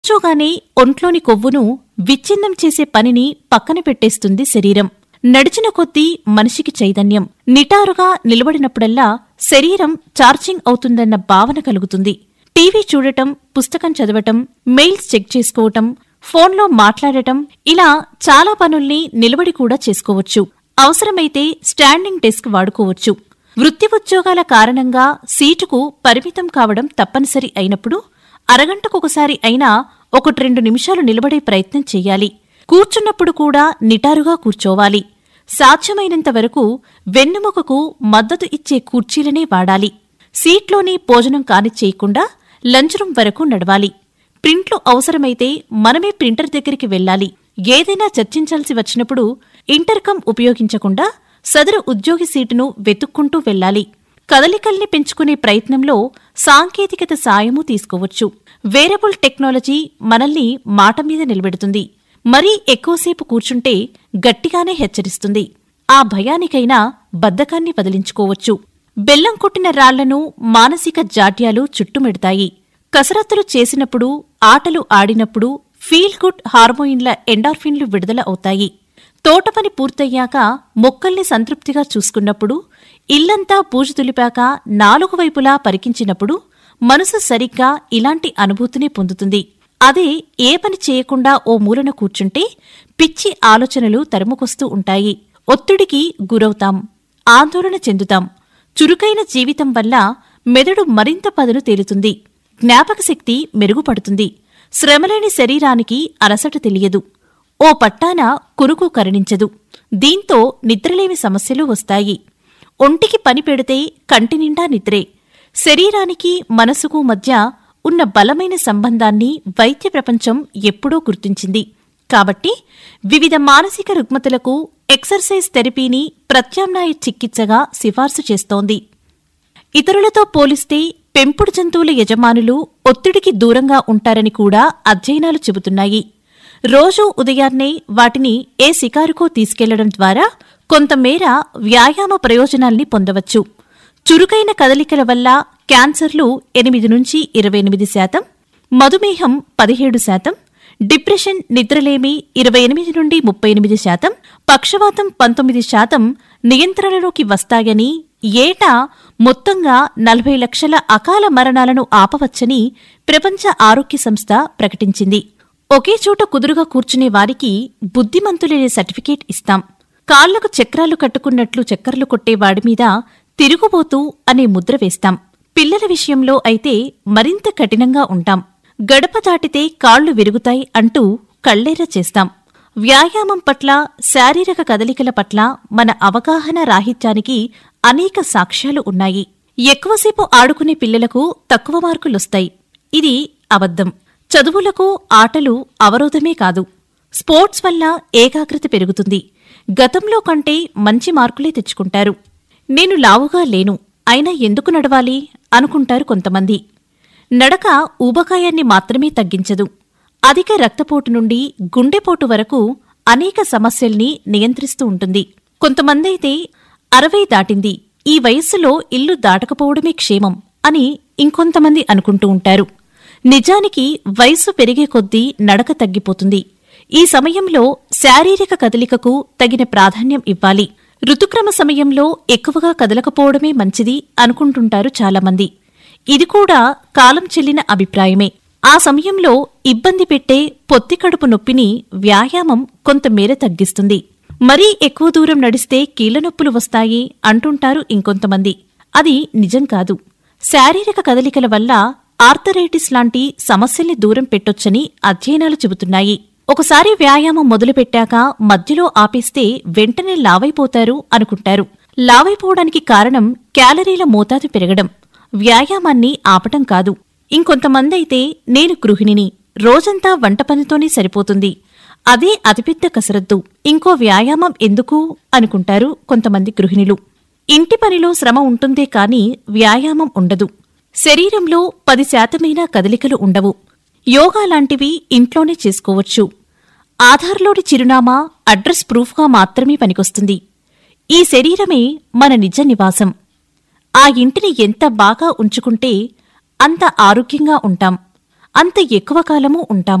కూర్చోగానే ఒంట్లోని కొవ్వును విచ్ఛిన్నం చేసే పనిని పక్కన పెట్టేస్తుంది శరీరం నడిచిన కొద్దీ మనిషికి చైతన్యం నిటారుగా నిలబడినప్పుడల్లా శరీరం ఛార్జింగ్ అవుతుందన్న భావన కలుగుతుంది టీవీ చూడటం పుస్తకం చదవటం మెయిల్స్ చెక్ చేసుకోవటం ఫోన్లో మాట్లాడటం ఇలా చాలా పనుల్ని నిలబడి కూడా చేసుకోవచ్చు అవసరమైతే స్టాండింగ్ డెస్క్ వాడుకోవచ్చు వృత్తి ఉద్యోగాల కారణంగా సీటుకు పరిమితం కావడం తప్పనిసరి అయినప్పుడు అరగంటకొకసారి అయినా ఒకటి రెండు నిమిషాలు నిలబడే ప్రయత్నం చెయ్యాలి కూర్చున్నప్పుడు కూడా నిటారుగా కూర్చోవాలి సాధ్యమైనంత వరకు వెన్నెముకకు మద్దతు ఇచ్చే కుర్చీలనే వాడాలి సీట్లోనే భోజనం కానిచ్చేయకుండా లంచ్ రూమ్ వరకు నడవాలి ప్రింట్లు అవసరమైతే మనమే ప్రింటర్ దగ్గరికి వెళ్ళాలి ఏదైనా చర్చించాల్సి వచ్చినప్పుడు ఇంటర్కమ్ ఉపయోగించకుండా సదరు ఉద్యోగి సీటును వెతుక్కుంటూ వెళ్ళాలి కదలికల్ని పెంచుకునే ప్రయత్నంలో సాంకేతికత సాయము తీసుకోవచ్చు వేరబుల్ టెక్నాలజీ మనల్ని మాట మీద నిలబెడుతుంది మరీ ఎక్కువసేపు కూర్చుంటే గట్టిగానే హెచ్చరిస్తుంది ఆ భయానికైనా బద్ధకాన్ని వదిలించుకోవచ్చు బెల్లం కొట్టిన రాళ్లను మానసిక జాడ్యాలు చుట్టుమెడతాయి కసరత్తులు చేసినప్పుడు ఆటలు ఆడినప్పుడు ఫీల్ గుడ్ హార్మోయిన్ల ఎండార్ఫిన్లు విడుదల అవుతాయి తోటపని పూర్తయ్యాక మొక్కల్ని సంతృప్తిగా చూసుకున్నప్పుడు ఇల్లంతా బూజు దులిపాక నాలుగు వైపులా పరికించినప్పుడు మనసు సరిగ్గా ఇలాంటి అనుభూతిని పొందుతుంది అదే ఏ పని చేయకుండా ఓ మూలన కూర్చుంటే పిచ్చి ఆలోచనలు తరుముకొస్తూ ఉంటాయి ఒత్తిడికి గురవుతాం ఆందోళన చెందుతాం చురుకైన జీవితం వల్ల మెదడు మరింత పదును తేలుతుంది జ్ఞాపకశక్తి మెరుగుపడుతుంది శ్రమలేని శరీరానికి అలసట తెలియదు ఓ పట్టాన కురుకు కరుణించదు దీంతో నిద్రలేమి సమస్యలు వస్తాయి ఒంటికి పని పెడితే కంటినిండా నిద్రే శరీరానికి మనసుకు మధ్య ఉన్న బలమైన సంబంధాన్ని వైద్య ప్రపంచం ఎప్పుడో గుర్తించింది కాబట్టి వివిధ మానసిక రుగ్మతలకు ఎక్సర్సైజ్ థెరపీని ప్రత్యామ్నాయ చికిత్సగా సిఫార్సు చేస్తోంది ఇతరులతో పోలిస్తే పెంపుడు జంతువుల యజమానులు ఒత్తిడికి దూరంగా ఉంటారని కూడా అధ్యయనాలు చెబుతున్నాయి రోజూ ఉదయాన్నే వాటిని ఏ శికారుకో తీసుకెళ్లడం ద్వారా కొంతమేర వ్యాయామ ప్రయోజనాల్ని పొందవచ్చు చురుకైన కదలికల వల్ల క్యాన్సర్లు ఎనిమిది నుంచి ఇరవై ఎనిమిది శాతం మధుమేహం పదిహేడు శాతం డిప్రెషన్ నిద్రలేమి ఇరవై ఎనిమిది నుండి ముప్పై ఎనిమిది శాతం పక్షవాతం పంతొమ్మిది శాతం నియంత్రణలోకి వస్తాయని ఏటా మొత్తంగా నలభై లక్షల అకాల మరణాలను ఆపవచ్చని ప్రపంచ ఆరోగ్య సంస్థ ప్రకటించింది ఒకే చోట కుదురుగా కూర్చునే వారికి బుద్ధిమంతులనే సర్టిఫికేట్ ఇస్తాం కాళ్లకు చక్రాలు కట్టుకున్నట్లు చక్కర్లు కొట్టే వాడి మీద తిరుగుబోతూ అనే ముద్ర వేస్తాం పిల్లల విషయంలో అయితే మరింత కఠినంగా ఉంటాం గడప దాటితే కాళ్లు విరుగుతాయి అంటూ కళ్ళేర చేస్తాం వ్యాయామం పట్ల శారీరక కదలికల పట్ల మన అవగాహన రాహిత్యానికి అనేక సాక్ష్యాలు ఉన్నాయి ఎక్కువసేపు ఆడుకునే పిల్లలకు తక్కువ మార్కులొస్తాయి ఇది అబద్ధం చదువులకు ఆటలు అవరోధమే కాదు స్పోర్ట్స్ వల్ల ఏకాగ్రత పెరుగుతుంది గతంలో కంటే మంచి మార్కులే తెచ్చుకుంటారు నేను లావుగా లేను అయినా ఎందుకు నడవాలి అనుకుంటారు కొంతమంది నడక ఊబకాయాన్ని మాత్రమే తగ్గించదు అధిక రక్తపోటు నుండి గుండెపోటు వరకు అనేక సమస్యల్ని నియంత్రిస్తూ ఉంటుంది కొంతమందైతే అరవై దాటింది ఈ వయస్సులో ఇల్లు దాటకపోవడమే క్షేమం అని ఇంకొంతమంది అనుకుంటూ ఉంటారు నిజానికి వయస్సు పెరిగే కొద్దీ నడక తగ్గిపోతుంది ఈ సమయంలో శారీరక కదలికకు తగిన ప్రాధాన్యం ఇవ్వాలి ఋతుక్రమ సమయంలో ఎక్కువగా కదలకపోవడమే మంచిది అనుకుంటుంటారు చాలామంది ఇది కూడా కాలం చెల్లిన అభిప్రాయమే ఆ సమయంలో ఇబ్బంది పెట్టే పొత్తికడుపు నొప్పిని వ్యాయామం కొంతమేర తగ్గిస్తుంది మరీ ఎక్కువ దూరం నడిస్తే కీళ్లనొప్పులు వస్తాయి అంటుంటారు ఇంకొంతమంది అది నిజం కాదు శారీరక కదలికల వల్ల ఆర్థరైటిస్ లాంటి సమస్యల్ని దూరం పెట్టొచ్చని అధ్యయనాలు చెబుతున్నాయి ఒకసారి వ్యాయామం మొదలుపెట్టాక మధ్యలో ఆపేస్తే వెంటనే లావైపోతారు అనుకుంటారు లావైపోవడానికి కారణం క్యాలరీల మోతాదు పెరగడం వ్యాయామాన్ని ఆపటం కాదు ఇంకొంతమందైతే నేను గృహిణిని రోజంతా వంట పనితోనే సరిపోతుంది అదే అతిపెద్ద కసరత్తు ఇంకో వ్యాయామం ఎందుకు అనుకుంటారు కొంతమంది గృహిణులు ఇంటి పనిలో శ్రమ ఉంటుందే కాని వ్యాయామం ఉండదు శరీరంలో పది శాతమైనా కదలికలు ఉండవు యోగా లాంటివి ఇంట్లోనే చేసుకోవచ్చు ఆధార్లోని చిరునామా అడ్రస్ ప్రూఫ్గా మాత్రమే పనికొస్తుంది ఈ శరీరమే మన నిజ నివాసం ఆ ఇంటిని ఎంత బాగా ఉంచుకుంటే అంత ఆరోగ్యంగా ఉంటాం అంత ఎక్కువ కాలము ఉంటాము